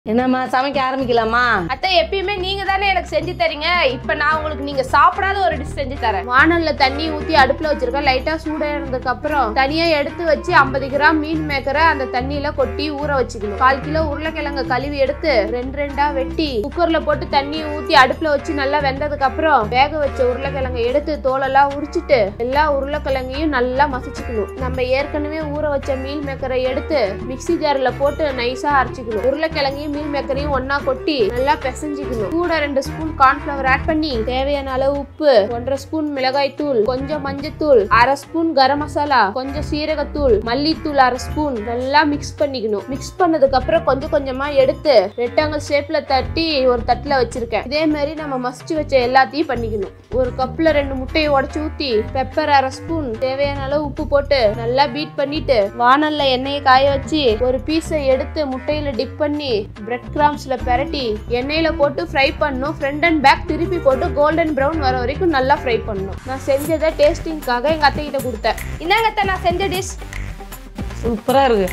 என்னம்மா சமைக்க ஆரம்பிக்கலாமா அத்தை எப்பயுமே நீங்க தானே எனக்கு செஞ்சு தரீங்க இப்ப நான் உங்களுக்கு நீங்க சாப்பிடாத ஒரு டிஷ் செஞ்சு தரேன் வானல்ல தண்ணி ஊத்தி அடுப்புல வச்சிருக்கேன் லைட்டா சூடானதுக்கு அப்புறம் தனியா எடுத்து வச்சு 50 கிராம் மீன் மேக்கரை அந்த தண்ணியில கொட்டி ஊற வச்சுக்கணும் கால் கிலோ உருளைக்கிழங்க கழுவி எடுத்து ரெண்டு ரெண்டா வெட்டி குக்கர்ல போட்டு தண்ணி ஊத்தி அடுப்புல வச்சு நல்லா வெந்ததுக்கு அப்புறம் வேக வச்ச உருளைக்கிழங்க எடுத்து தோலெல்லாம் உரிச்சிட்டு எல்லா உருளைக்கிழங்கையும் நல்லா மசிச்சுக்கணும் நம்ம ஏற்கனவே ஊற வச்ச மீல் மேக்கரை எடுத்து மிக்ஸி ஜார்ல போட்டு நைஸா அரைச்சிக்கணும் உருளைக்கிழங்கையும் மீல் மேக்கரையும் ஒண்ணா கொட்டி நல்லா பிசைஞ்சிக்கணும் கூட ரெண்டு ஸ்பூன் கார்ன்ஃபிளவர் ஆட் பண்ணி தேவையான அளவு உப்பு ஒன்றரை ஸ்பூன் மிளகாய் தூள் கொஞ்சம் மஞ்சத்தூள் அரை ஸ்பூன் கரம் மசாலா கொஞ்சம் சீரகத்தூள் மல்லித்தூள் அரை ஸ்பூன் நல்லா மிக்ஸ் பண்ணிக்கணும் மிக்ஸ் பண்ணதுக்கு அப்புறம் கொஞ்சம் கொஞ்சமா எடுத்து ரெக்டாங்கிள் ஷேப்ல தட்டி ஒரு தட்டுல வச்சிருக்கேன் இதே மாதிரி நம்ம மசிச்சு வச்ச எல்லாத்தையும் பண்ணிக்கணும் ஒரு கப்ல ரெண்டு முட்டையை உடைச்சு ஊத்தி பெப்பர் அரை ஸ்பூன் தேவையான அளவு உப்பு போட்டு நல்லா பீட் பண்ணிட்டு வானல்ல எண்ணெயை காய வச்சு ஒரு பீஸை எடுத்து முட்டையில டிப் பண்ணி பிரெட் கிராம்ஸ்ல பெரட்டி எண்ணெயில போட்டு ஃப்ரை பண்ணணும் ஃப்ரண்ட் அண்ட் பேக் திருப்பி போட்டு கோல்டன் ப்ரௌன் வர வரைக்கும் நல்லா ஃப்ரை பண்ணணும் நான் செஞ்சதை டேஸ்டிங்காக எங்க அத்தை கிட்ட கொடுத்தேன் இந்தாங்க அத்தை நான் செஞ்ச டிஷ் சூப்பரா இருக்கு